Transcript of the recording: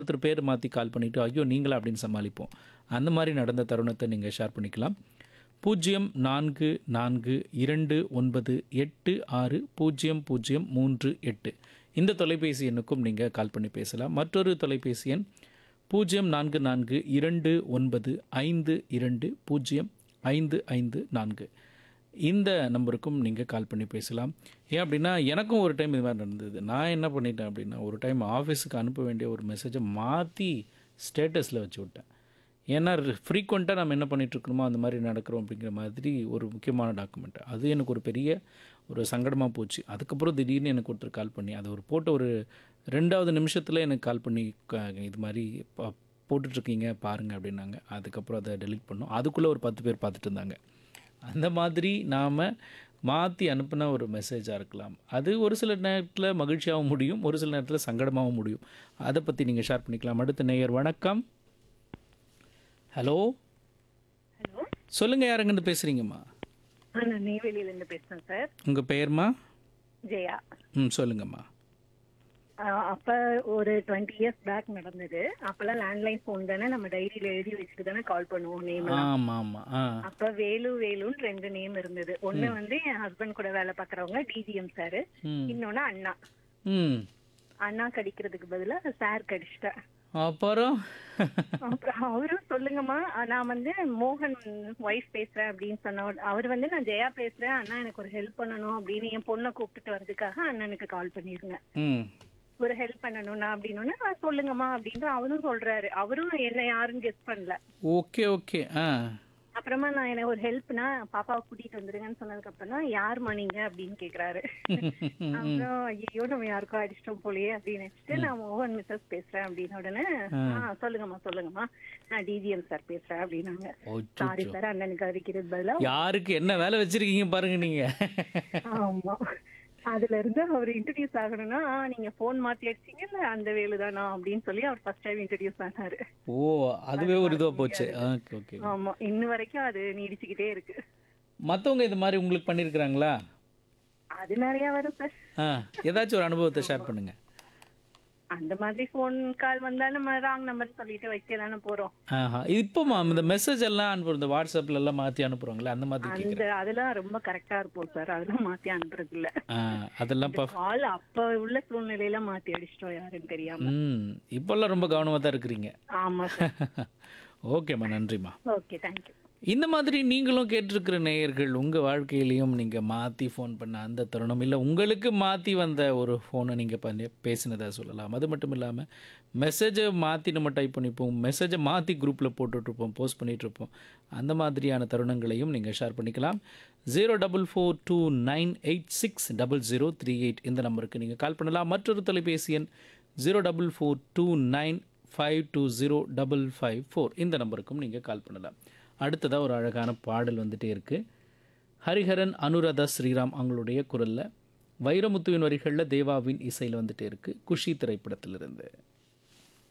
இன்னொருத்தர் பேர் மாற்றி கால் பண்ணிவிட்டு ஐயோ நீங்களா அப்படின்னு சமாளிப்போம் அந்த மாதிரி நடந்த தருணத்தை நீங்கள் ஷேர் பண்ணிக்கலாம் பூஜ்ஜியம் நான்கு நான்கு இரண்டு ஒன்பது எட்டு ஆறு பூஜ்ஜியம் பூஜ்ஜியம் மூன்று எட்டு இந்த தொலைபேசி எண்ணுக்கும் நீங்கள் கால் பண்ணி பேசலாம் மற்றொரு தொலைபேசி எண் பூஜ்ஜியம் நான்கு நான்கு இரண்டு ஒன்பது ஐந்து இரண்டு பூஜ்ஜியம் ஐந்து ஐந்து நான்கு இந்த நம்பருக்கும் நீங்கள் கால் பண்ணி பேசலாம் ஏன் அப்படின்னா எனக்கும் ஒரு டைம் இது மாதிரி நடந்தது நான் என்ன பண்ணிட்டேன் அப்படின்னா ஒரு டைம் ஆஃபீஸுக்கு அனுப்ப வேண்டிய ஒரு மெசேஜை மாற்றி ஸ்டேட்டஸில் வச்சு விட்டேன் ஏன்னா ஃப்ரீக்வெண்ட்டாக நம்ம என்ன பண்ணிட்டு இருக்கணுமோ அந்த மாதிரி நடக்கிறோம் அப்படிங்கிற மாதிரி ஒரு முக்கியமான டாக்குமெண்ட் அது எனக்கு ஒரு பெரிய ஒரு சங்கடமாக போச்சு அதுக்கப்புறம் திடீர்னு எனக்கு ஒருத்தர் கால் பண்ணி அது ஒரு போட்ட ஒரு ரெண்டாவது நிமிஷத்தில் எனக்கு கால் பண்ணி க- இது மாதிரி ப- போட்டுட்ருக்கீங்க பாருங்கள் அப்படின்னாங்க அதுக்கப்புறம் அதை டெலீட் பண்ணோம் அதுக்குள்ளே ஒரு பத்து பேர் பார்த்துட்டு இருந்தாங்க அந்த மாதிரி நாம் மாற்றி அனுப்பின ஒரு மெசேஜாக இருக்கலாம் அது ஒரு சில நேரத்தில் மகிழ்ச்சியாகவும் முடியும் ஒரு சில நேரத்தில் சங்கடமாகவும் முடியும் அதை பற்றி நீங்கள் ஷேர் பண்ணிக்கலாம் அடுத்த நேயர் வணக்கம் ஹலோ ஹலோ சொல்லுங்கள் யாருங்கன்னு பேசுகிறீங்கம்மா ஆ நான் நெய்வேலியில இருந்து பேசுறேன் சார் உங்கள் பெயர்மா ஜெயா ம் சொல்லுங்கம்மா ஆ, அப்ப ஒரு டுவெண்ட்டி இயர்ஸ் பேக் நடந்தது அப்பெல்லாம் லேண்ட்லைன் ஃபோன் தானே நம்ம டைரியில எழுதி வச்சுட்டு தானே கால் பண்ணுவோம் நேம் ஆமாம் ஆமாம் ஆ அப்ப வேலு வேலுன்னு ரெண்டு நேம் இருந்தது ஒண்ணு வந்து என் ஹஸ்பண்ட் கூட வேலை பாக்குறவங்க டிஜிஎம் சார் ம் இன்னொன்னு அண்ணா ம் அண்ணா கடிக்கிறதுக்கு பதிலா சார் கடிச்சிட்டேன் அப்புறம் அப்புறம் அவரும் சொல்லுங்கம்மா நான் வந்து மோகன் ஒய்ஃப் பேசுறேன் அப்படின்னு சொன்ன அவர் வந்து நான் ஜெயா பேசுறேன் அண்ணா எனக்கு ஒரு ஹெல்ப் பண்ணணும் அப்படின்னு என் பொண்ணை கூப்பிட்டுட்டு வர்றதுக்காக அண்ணனுக்கு கால் பண்ணிருங்க ம் ஒரு ஹெல்ப் பண்ணணும்னா அப்படின்னு நான் சொல்லுங்கம்மா அப்படின்னு அவரும் சொல்றாரு அவரும் என்ன யாருன்னு கெஸ் பண்ணல ஓகே ஓகே ஆ அப்புறமா நான் எனக்கு ஒரு ஹெல்ப்னா பாப்பாவை கூட்டிட்டு வந்துருங்கன்னு சொன்னதுக்கு அப்புறம் தான் யாரும்மா நீங்க அப்படின்னு கேக்குறாரு அப்புறம் ஐயோ நம்ம யாருக்கோ அடிச்சிட்டோம் போலயே அப்படின்னு நினைச்சிட்டு நான் மோகன் மிஸ்ஸஸ் பேசுறேன் அப்படின்னு உடனே ஆ சொல்லுங்கம்மா சொல்லுங்கம்மா நான் டிஜிஎம் சார் பேசுறேன் அப்படின்னாங்க சாரி சார் அண்ணனுக்கு அடிக்கிறது பதிலா யாருக்கு என்ன வேலை வச்சிருக்கீங்க பாருங்க நீங்க ஆமா அதுல இருந்து அவர் இன்ட்ரடியூஸ் ஆகணும்னா "ஆ, நீங்க போன் மாத்தி அடிச்சீங்கல்ல அந்த வேலு தானா அப்படின்னு சொல்லி அவர் ஃபர்ஸ்ட் டைம் இன்ட்ரடியூஸ் ஆனாரு ஓ அதுவே ஒரு இதுவா போச்சு ஓகே ஓகே ஆமா இன்ன வரைக்கும் அது நீடிச்சுக்கிட்டே இருக்கு மற்றவங்க இது மாதிரி உங்களுக்கு பண்ணியிருக்கிறாங்களா அது நிறைய வரும் சார் ஆ ஏதாச்சும் ஒரு அனுபவத்தை ஷேர் பண்ணுங்க அந்த மாதிரி போன் கால் வந்தா நம்ம ராங் நம்பர் சொல்லிட்டு வைக்க தானே போறோம் ஆஹா இப்போமா இந்த மெசேஜ் எல்லாம் அனுப்புறோம் இந்த வாட்ஸ்அப்ல எல்லாம் மாற்றி அனுப்புறோங்களே அந்த மாதிரி கேட்குறேன் அந்த அதெல்லாம் ரொம்ப கரெக்டா இருப்போம் சார் அதெல்லாம் மாத்தி அனுப்புறது இல்ல ஆ அதெல்லாம் பா கால் அப்ப உள்ள சூழ்நிலையில மாத்தி அடிச்சிட்டோம் யாருன்னு தெரியாம ம் இப்போல்லாம் ரொம்ப கவனமாக தான் இருக்கிறீங்க ஆமா சார் ஓகேம்மா நன்றிம்மா ஓகே தேங்க்யூ இந்த மாதிரி நீங்களும் கேட்டிருக்கிற நேயர்கள் உங்கள் வாழ்க்கையிலையும் நீங்கள் மாற்றி ஃபோன் பண்ண அந்த தருணம் இல்லை உங்களுக்கு மாற்றி வந்த ஒரு ஃபோனை நீங்கள் பண்ணி பேசினதா சொல்லலாம் அது மட்டும் இல்லாமல் மெசேஜை மாற்றி நம்ம டைப் பண்ணிப்போம் மெசேஜை மாற்றி குரூப்பில் போட்டுட்ருப்போம் போஸ்ட் பண்ணிகிட்ருப்போம் அந்த மாதிரியான தருணங்களையும் நீங்கள் ஷேர் பண்ணிக்கலாம் zero double four two nine eight six double zero three eight இந்த நம்பருக்கு நீங்கள் கால் பண்ணலாம் மற்றொரு தொலைபேசி எண் zero double four two nine five two zero double five four இந்த நம்பருக்கும் நீங்கள் கால் பண்ணலாம் அடுத்ததாக ஒரு அழகான பாடல் வந்துட்டே இருக்குது ஹரிஹரன் அனுராதா ஸ்ரீராம் அவங்களுடைய குரலில் வைரமுத்துவின் வரிகளில் தேவாவின் இசையில் வந்துட்டே இருக்குது குஷி திரைப்படத்திலிருந்து